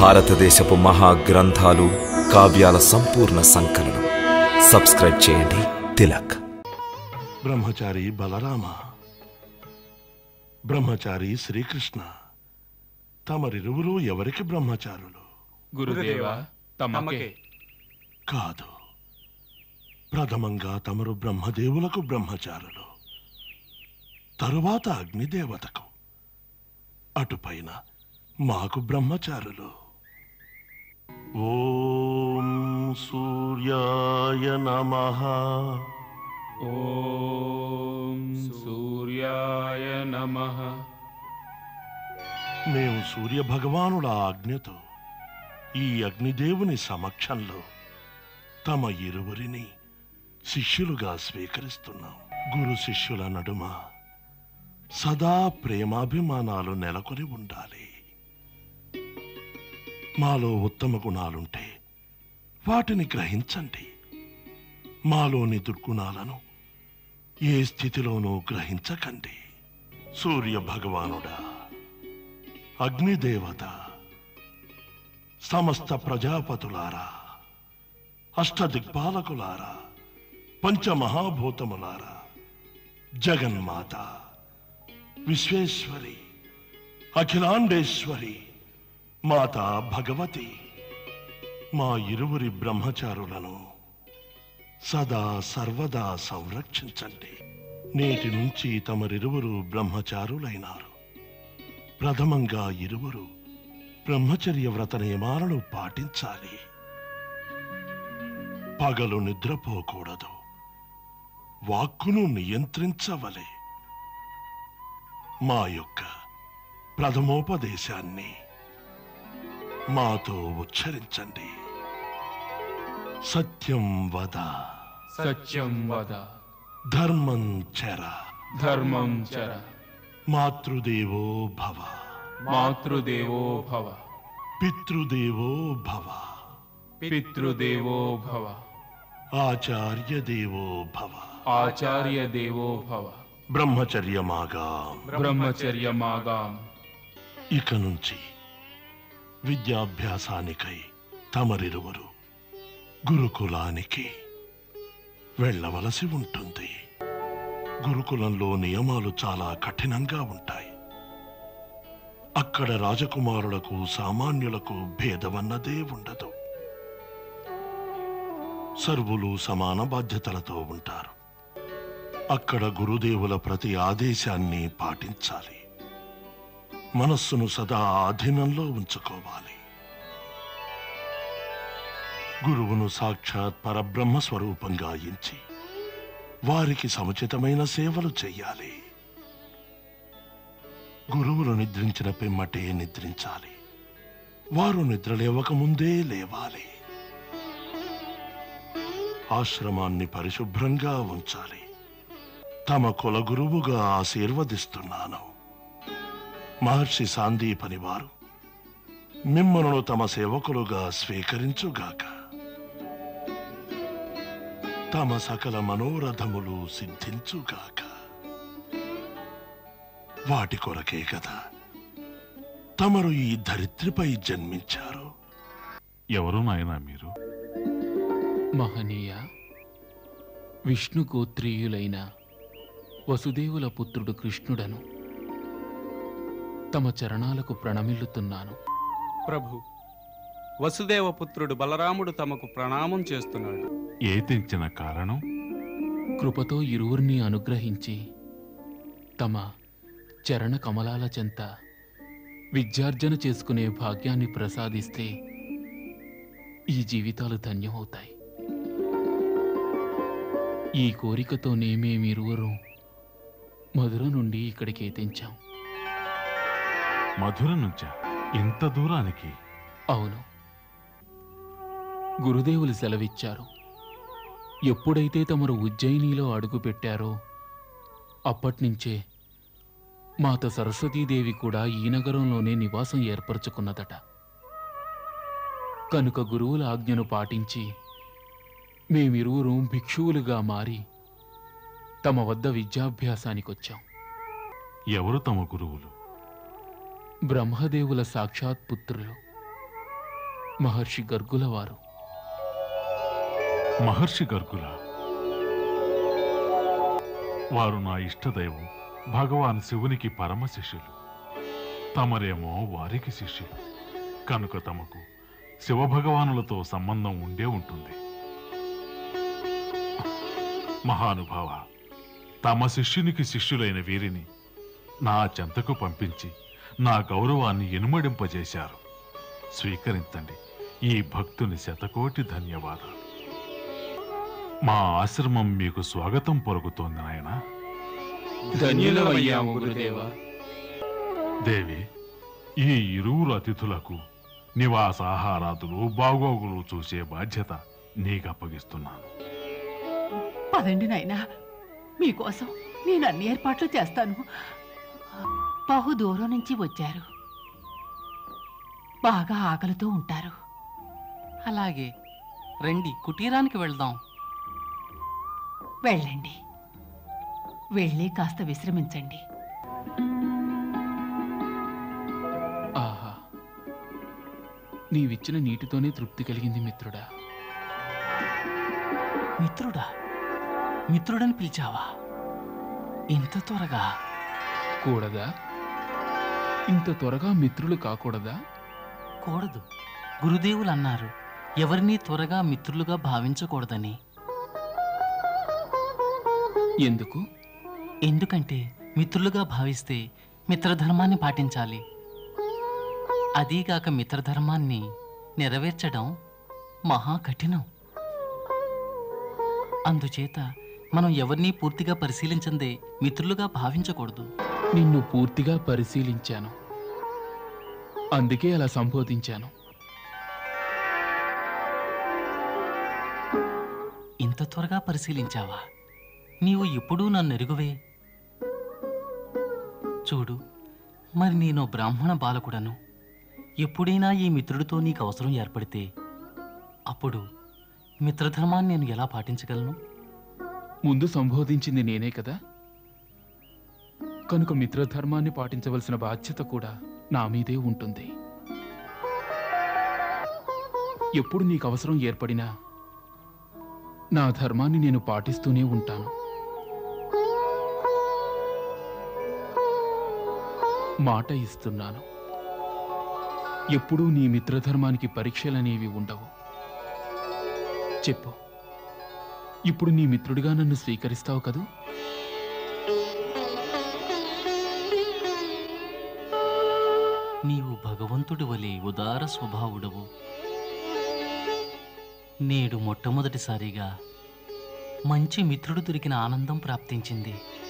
భారతదేశపు మహా గ్రంథాలు కావ్యాల సంపూర్ణ సంకలనం సబ్స్క్రైబ్ చేయండి తిలక్ బ్రహ్మచారి బలరామ బ్రహ్మచారి శ్రీకృష్ణ తమరిరువురు ఎవరికి బ్రహ్మచారులు గురుదేవ తమకే కాదు ప్రథమంగా తమరు బ్రహ్మదేవులకు బ్రహ్మచారులు తరువాత అగ్నిదేవతకు అటుపైన మాకు బ్రహ్మచారులు ఓం సూర్యాయ నమః ఓం సూర్యాయ నమః మేము సూర్య భగవానుల ఆజ్ఞతో ఈ అగ్నిదేవుని సమక్షంలో తమ ఇరువురిని శిష్యులుగా స్వీకరిస్తున్నాం గురు శిష్యుల నడుమ సదా ప్రేమాభిమానాలు నెలకొని ఉండాలి మాలో ఉత్తమ గుణాలుంటే వాటిని గ్రహించండి మాలోని దుర్గుణాలను ఏ స్థితిలోనూ గ్రహించకండి సూర్య భగవానుడా అగ్నిదేవత సమస్త ప్రజాపతులారా అష్టదిక్పాలకులారా పంచమహాభూతములారా జగన్మాత విశ్వేశ్వరి అఖిలాండేశ్వరి మాతా భగవతి మా ఇరువురి బ్రహ్మచారులను సదా సర్వదా సంరక్షించండి నేటి నుంచి తమరిరువురు బ్రహ్మచారులైనారు ప్రథమంగా ఇరువురు బ్రహ్మచర్య వ్రత నియమాలను పాటించాలి పగలు నిద్రపోకూడదు వాక్కును నియంత్రించవలే మా యొక్క ప్రథమోపదేశాన్ని మాతో ఉచ్చరించండి సత్యం వద సత్యం వద ధర్మం చెర ధర్మం చర మాతృదేవో భవ మాతృదేవో భవ పితృదేవో భవ పితృదేవో భవ ఆచార్య దేవో భవ ఆచార్య దేవో భవ బ్రహ్మచర్యమాగా బ్రహ్మచర్యమాగాం ఇక నుంచి విద్యాభ్యాసానికై తమరిరువురు గురుకులానికి వెళ్ళవలసి ఉంటుంది గురుకులంలో నియమాలు చాలా కఠినంగా ఉంటాయి అక్కడ రాజకుమారులకు సామాన్యులకు భేదమన్నదే ఉండదు సర్వులు సమాన బాధ్యతలతో ఉంటారు అక్కడ గురుదేవుల ప్రతి ఆదేశాన్ని పాటించాలి మనస్సును సదా ఆధీనంలో ఉంచుకోవాలి గురువును సాక్షాత్ పరబ్రహ్మ స్వరూపంగా ఎంచి వారికి సముచితమైన సేవలు చెయ్యాలి గురువులు నిద్రించిన పిమ్మటే నిద్రించాలి వారు నిద్రలేవక ముందే లేవాలి ఆశ్రమాన్ని పరిశుభ్రంగా ఉంచాలి తమ కుల గురువుగా ఆశీర్వదిస్తున్నాను మహర్షి సాందీపని వారు మిమ్మలను తమ సేవకులుగా స్వీకరించుగాక తమ సకల మనోరథములు సిద్ధించుగాక వాటి కొరకే కదా తమరు ఈ ధరిత్రిపై జన్మించారు ఎవరు నాయనా మీరు మహనీయ విష్ణు గోత్రీయులైన వసుదేవుల పుత్రుడు కృష్ణుడను తమ చరణాలకు ప్రణమిల్లుతున్నాను ప్రభు వసుదేవ పుత్రుడు బలరాముడు తమకు ప్రణామం చేస్తున్నాడు ఏ తెంచిన కారణం కృపతో ఇరువురిని అనుగ్రహించి తమ చరణ కమలాల చెంత విద్యార్జన చేసుకునే భాగ్యాన్ని ప్రసాదిస్తే ఈ జీవితాలు ధన్యమవుతాయి ఈ కోరికతోనే మేమిరువురు మధుర నుండి ఇక్కడికి తెంచాం మధుర నుంచా ఇంత దూరానికి అవును గురుదేవులు సెలవిచ్చారు ఎప్పుడైతే తమరు ఉజ్జయినిలో అడుగుపెట్టారో అప్పట్నుంచే మాత సరస్వతీదేవి కూడా ఈ నగరంలోనే నివాసం ఏర్పరచుకున్నదట కనుక గురువుల ఆజ్ఞను పాటించి మేమిరువురు భిక్షువులుగా మారి తమ వద్ద విద్యాభ్యాసానికొచ్చాం ఎవరు తమ గురువులు బ్రహ్మదేవుల సాక్షాత్ పుత్రులు మహర్షి గర్గుల వారు మహర్షి గర్గుల వారు నా ఇష్టదైవం భగవాన్ శివునికి పరమ శిష్యులు తమరేమో వారికి శిష్యులు కనుక తమకు శివభగవానులతో సంబంధం ఉండే ఉంటుంది మహానుభావ తమ శిష్యునికి శిష్యులైన వీరిని నా చెంతకు పంపించి నా గౌరవాన్ని ఇనుమడింపజేశారు స్వీకరించండి ఈ భక్తుని శతకోటి ధన్యవాదాలు మా ఆశ్రమం మీకు స్వాగతం పలుకుతోంది నాయన ధన్యులమయ్యాము గురుదేవా దేవి ఈ ఇరువురు అతిథులకు నివాసాహారాదులు బాగోగులు చూసే బాధ్యత నీకు అప్పగిస్తున్నాను పదండి నాయనా మీకోసం నేను అన్ని ఏర్పాట్లు చేస్తాను బహు దూరం నుంచి వచ్చారు బాగా ఆకలితో ఉంటారు అలాగే రండి కుటీరానికి వెళ్దాం వెళ్ళండి వెళ్ళి కాస్త విశ్రమించండి ఆహా నీవిచ్చిన నీటితోనే తృప్తి కలిగింది మిత్రుడా మిత్రుడా మిత్రుడని పిలిచావా ఇంత త్వరగా కూడదా ఇంత త్వరగా మిత్రులు కాకూడదా కూడదు గురుదేవులు అన్నారు ఎవరినీ త్వరగా మిత్రులుగా భావించకూడదని ఎందుకు ఎందుకంటే మిత్రులుగా భావిస్తే మిత్రధర్మాన్ని పాటించాలి అదీగాక మిత్రధర్మాన్ని నెరవేర్చడం మహా కఠినం అందుచేత మనం ఎవరినీ పూర్తిగా పరిశీలించందే మిత్రులుగా భావించకూడదు నిన్ను పూర్తిగా పరిశీలించాను అందుకే అలా సంబోధించాను ఇంత త్వరగా పరిశీలించావా నీవు ఎప్పుడూ నన్ను ఎరుగువే చూడు మరి నేను బ్రాహ్మణ బాలకుడను ఎప్పుడైనా ఈ మిత్రుడితో నీకు అవసరం ఏర్పడితే అప్పుడు మిత్రధర్మాన్ని నేను ఎలా పాటించగలను ముందు సంబోధించింది నేనే కదా కనుక మిత్రధర్మాన్ని పాటించవలసిన బాధ్యత కూడా నా మీదే ఉంటుంది ఎప్పుడు నీకు అవసరం ఏర్పడినా నా ధర్మాన్ని నేను పాటిస్తూనే ఉంటాను మాట ఇస్తున్నాను ఎప్పుడూ నీ మిత్రధర్మానికి పరీక్షలనేవి ఉండవు చెప్పు ఇప్పుడు నీ మిత్రుడిగా నన్ను స్వీకరిస్తావు కదూ నీవు భగవంతుడి వలె ఉదార స్వభావుడవు నేడు మొట్టమొదటిసారిగా మంచి మిత్రుడు దొరికిన ఆనందం ప్రాప్తించింది